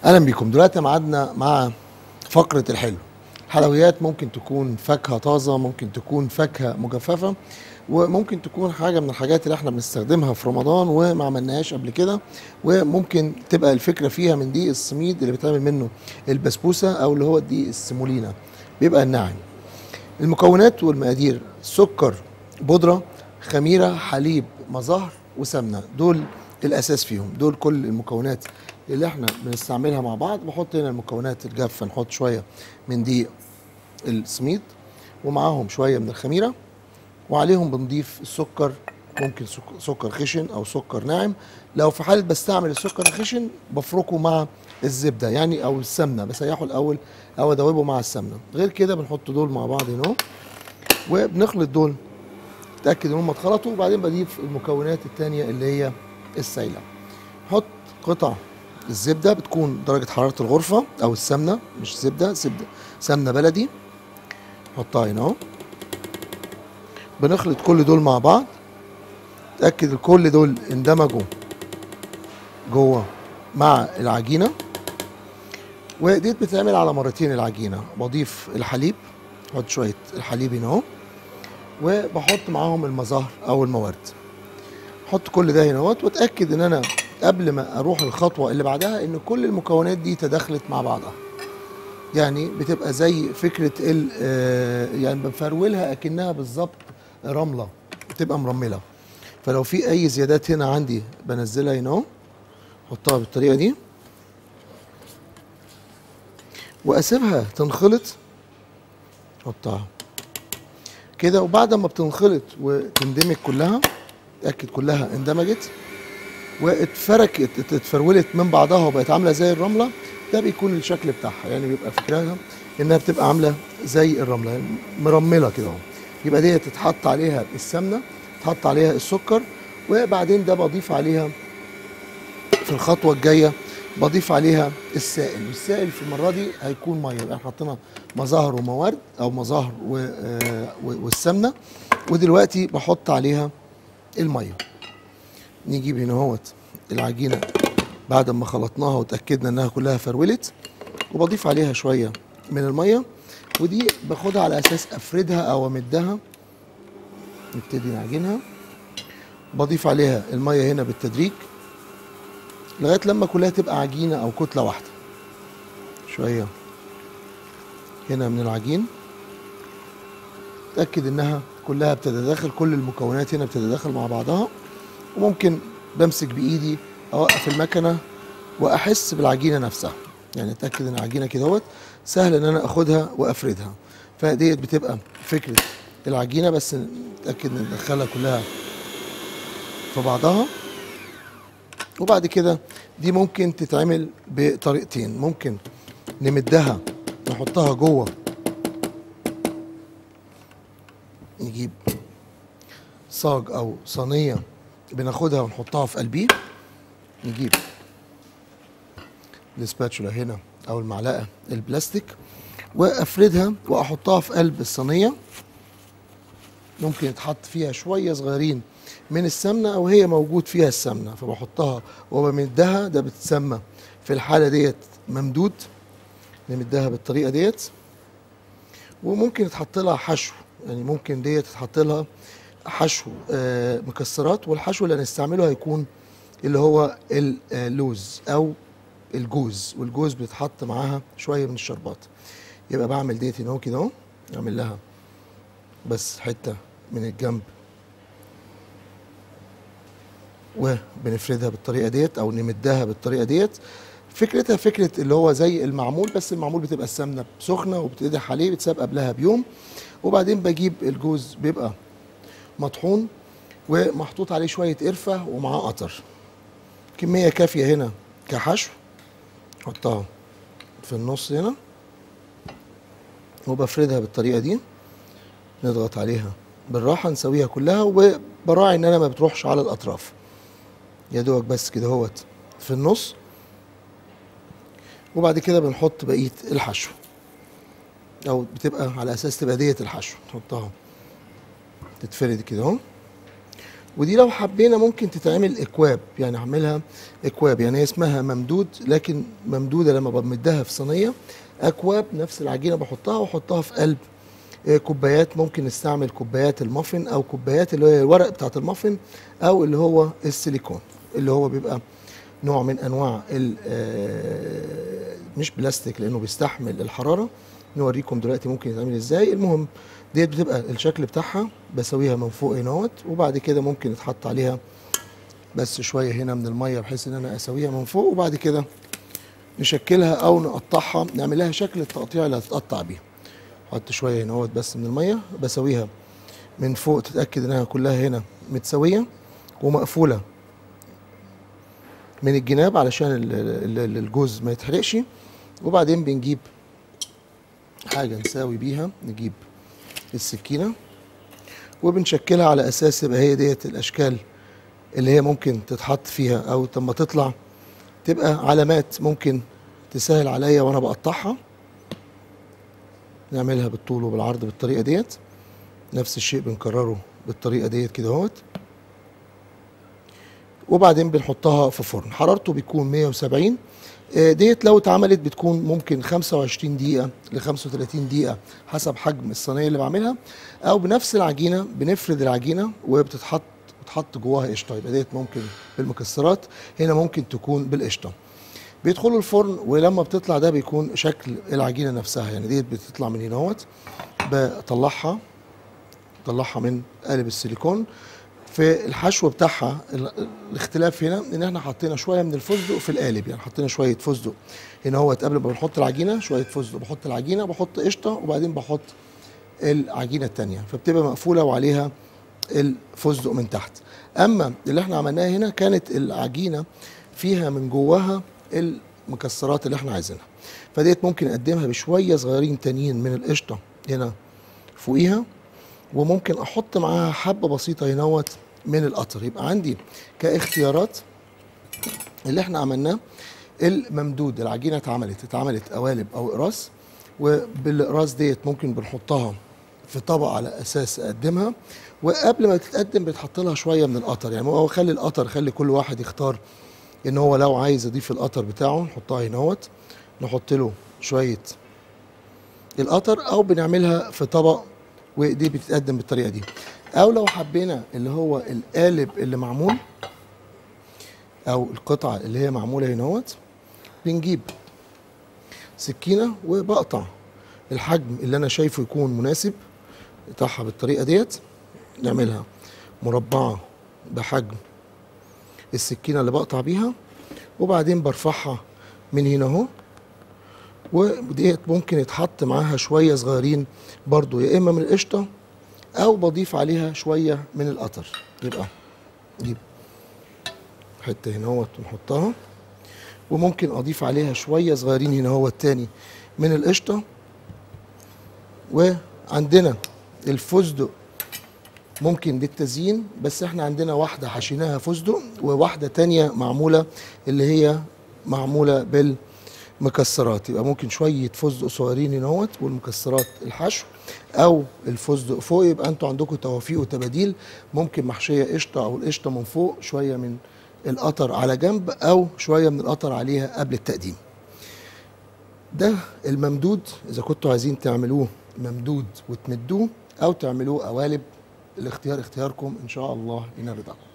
اهلا بيكم دلوقتي ميعادنا مع فقره الحلو الحلويات ممكن تكون فاكهه طازه ممكن تكون فاكهه مجففه وممكن تكون حاجه من الحاجات اللي احنا بنستخدمها في رمضان وما عملناهاش قبل كده وممكن تبقى الفكره فيها من دقيق السميد اللي بيتعمل منه البسبوسه او اللي هو الدقيق السيمولينا بيبقى الناعم المكونات والمقادير سكر بودره خميره حليب مظهر وسمنه دول الاساس فيهم دول كل المكونات اللي احنا بنستعملها مع بعض بحط هنا المكونات الجافه نحط شويه من دقيق السميد ومعاهم شويه من الخميره وعليهم بنضيف السكر ممكن سك- سكر خشن او سكر ناعم لو في حاله بستعمل السكر الخشن بفركه مع الزبده يعني او السمنه بسيحه الاول او ادوبه مع السمنه غير كده بنحط دول مع بعض هنا وبنخلط دول اتاكد ان هم اتخلطوا وبعدين بضيف المكونات التانية اللي هي السايله نحط قطع الزبده بتكون درجه حراره الغرفه او السمنه مش زبده زبده سمنه بلدي نحطها هنا اهو بنخلط كل دول مع بعض اتاكد كل دول اندمجوا جوه مع العجينه وديت بتتعمل على مرتين العجينه بضيف الحليب احط شويه الحليب هنا اهو وبحط معاهم المظاهر او الموارد احط كل ده هنا اهوت واتاكد ان انا قبل ما اروح الخطوه اللي بعدها ان كل المكونات دي تداخلت مع بعضها يعني بتبقى زي فكره ال آه، يعني بفرولها اكنها بالظبط رمله بتبقى مرمله فلو في اي زيادات هنا عندي بنزلها هنا اهو احطها بالطريقه دي واسيبها تنخلط احطها كده وبعد ما بتنخلط وتندمج كلها اتاكد كلها اندمجت واتفركت اتفرولت من بعضها وبقت عامله زي الرمله ده بيكون الشكل بتاعها يعني بيبقى فكرها انها بتبقى عامله زي الرمله يعني مرمله كده اهو يبقى دي تتحط عليها السمنه تحط عليها السكر وبعدين ده بضيف عليها في الخطوه الجايه بضيف عليها السائل والسائل في المره دي هيكون ميه يبقى احنا حطينا مظاهر وموارد او مظاهر و- آه، و- والسمنه ودلوقتي بحط عليها الميه نجيب هنا اهوت العجينه بعد ما خلطناها وتاكدنا انها كلها فرولت وبضيف عليها شويه من الميه ودي باخدها على اساس افردها او امدها نبتدي نعجنها بضيف عليها الميه هنا بالتدريج لغايه لما كلها تبقى عجينه او كتله واحده شويه هنا من العجين اتاكد انها كلها بتتداخل كل المكونات هنا بتتداخل مع بعضها وممكن بمسك بايدي اوقف المكنه واحس بالعجينه نفسها يعني اتاكد ان العجينه كده اهوت سهل ان انا اخدها وافردها فديت بتبقى فكره العجينه بس نتاكد ان ندخلها كلها في بعضها وبعد كده دي ممكن تتعمل بطريقتين ممكن نمدها نحطها جوه نجيب صاج او صينيه بناخدها ونحطها في قلبيه نجيب السباتشولا هنا او المعلقه البلاستيك وافردها واحطها في قلب الصينيه ممكن يتحط فيها شويه صغيرين من السمنه او هي موجود فيها السمنه فبحطها وبمدها ده بتسمى في الحاله ديت ممدود نمدها بالطريقه ديت وممكن يتحط لها حشو يعني ممكن ديت تتحط لها حشو آه، مكسرات والحشو اللي هنستعمله هيكون اللي هو اللوز او الجوز والجوز بيتحط معاها شويه من الشربات يبقى بعمل ديت هنا اهو كده اهو اعمل لها بس حته من الجنب وبنفردها بالطريقه ديت او نمدها بالطريقه ديت فكرتها فكره اللي هو زي المعمول بس المعمول بتبقى السمنه سخنه وبتقدح عليه بتساب قبلها بيوم وبعدين بجيب الجوز بيبقى مطحون ومحطوط عليه شويه قرفه ومعاه قطر كميه كافيه هنا كحشو احطها في النص هنا وبفردها بالطريقه دي نضغط عليها بالراحه نسويها كلها وبراعي ان انا ما بتروحش على الاطراف يا دوبك بس كده اهوت في النص وبعد كده بنحط بقيه الحشو او بتبقى على اساس تبقى ديت الحشو نحطها تتفرد كده اهو ودي لو حبينا ممكن تتعمل اكواب يعني اعملها اكواب يعني هي اسمها ممدود لكن ممدوده لما بمدها في صينيه اكواب نفس العجينه بحطها واحطها في قلب آه، كوبايات ممكن نستعمل كوبايات المافن او كوبايات اللي هي الورق بتاعت المافن او اللي هو السيليكون اللي هو بيبقى نوع من انواع ال- آه، مش بلاستيك لانه بيستحمل الحراره نوريكم دلوقتي ممكن يتعمل ازاي المهم ديت بتبقى الشكل بتاعها بسويها من فوق هنا اهوت وبعد كده ممكن يتحط عليها بس شويه هنا من الميه بحيث ان انا اسويها من فوق وبعد كده نشكلها او نقطعها نعمل لها شكل التقطيع اللي هتتقطع بيها احط شويه هنا اهوت بس من الميه بسويها من فوق تتاكد انها كلها هنا متساويه ومقفوله من الجناب علشان ال- ال- ال- الجوز ما يتحرقش وبعدين بنجيب حاجه نساوي بيها نجيب السكينه وبنشكلها على اساس يبقى هي ديت الاشكال اللي هي ممكن تتحط فيها او لما تطلع تبقى علامات ممكن تسهل عليا وانا بقطعها نعملها بالطول وبالعرض بالطريقه ديت نفس الشيء بنكرره بالطريقه ديت كده اهوت وبعدين بنحطها في فرن حرارته بيكون 170 آه، ديت لو اتعملت بتكون ممكن 25 دقيقة ل 35 دقيقة حسب حجم الصينية اللي بعملها أو بنفس العجينة بنفرد العجينة وبتتحط بتحط جواها قشطة يبقى ديت ممكن بالمكسرات هنا ممكن تكون بالقشطة بيدخلوا الفرن ولما بتطلع ده بيكون شكل العجينة نفسها يعني ديت بتطلع من هنا اهوت بطلعها طلعها من قالب السيليكون في الحشو بتاعها ال- الاختلاف هنا ان احنا حطينا شويه من الفستق في القالب يعني حطينا شويه فستق هنا هو قبل ما بنحط العجينه شويه فستق بحط العجينه بحط قشطه وبعدين بحط العجينه التانية فبتبقى مقفوله وعليها الفستق من تحت اما اللي احنا عملناه هنا كانت العجينه فيها من جواها المكسرات اللي احنا عايزينها فديت ممكن اقدمها بشويه صغيرين تانيين من القشطه هنا فوقيها وممكن احط معاها حبه بسيطه هنوت من القطر يبقى عندي كاختيارات اللي احنا عملناه الممدود العجينه اتعملت اتعملت قوالب او اقراص وبالاقراص ديت ممكن بنحطها في طبق على اساس اقدمها وقبل ما تتقدم بتحط لها شويه من القطر يعني هو خلي القطر خلي كل واحد يختار ان هو لو عايز يضيف القطر بتاعه نحطها هنا اهوت نحط له شويه القطر او بنعملها في طبق ودي بتتقدم بالطريقه دي او لو حبينا اللي هو القالب اللي معمول او القطعه اللي هي معموله هنا اهوت بنجيب سكينه وبقطع الحجم اللي انا شايفه يكون مناسب بتاعها بالطريقه ديت نعملها مربعه بحجم السكينه اللي بقطع بيها وبعدين برفعها من هنا اهو وديت ممكن يتحط معاها شويه صغيرين برضو يا اما من القشطه او بضيف عليها شويه من القطر يبقى نجيب حته هنا اهوت ونحطها وممكن اضيف عليها شويه صغيرين هنا هو التاني من القشطه وعندنا الفستق ممكن للتزيين بس احنا عندنا واحده حشيناها فستق وواحده تانية معموله اللي هي معموله بالمكسرات يبقى ممكن شويه فستق صغيرين هنا اهوت والمكسرات الحشو او الفستق فوق يبقى انتوا عندكم توافيق وتباديل ممكن محشيه قشطه او القشطه من فوق شويه من القطر على جنب او شويه من القطر عليها قبل التقديم ده الممدود اذا كنتوا عايزين تعملوه ممدود وتمدوه او تعملوه قوالب الاختيار اختياركم ان شاء الله ينال رضاكم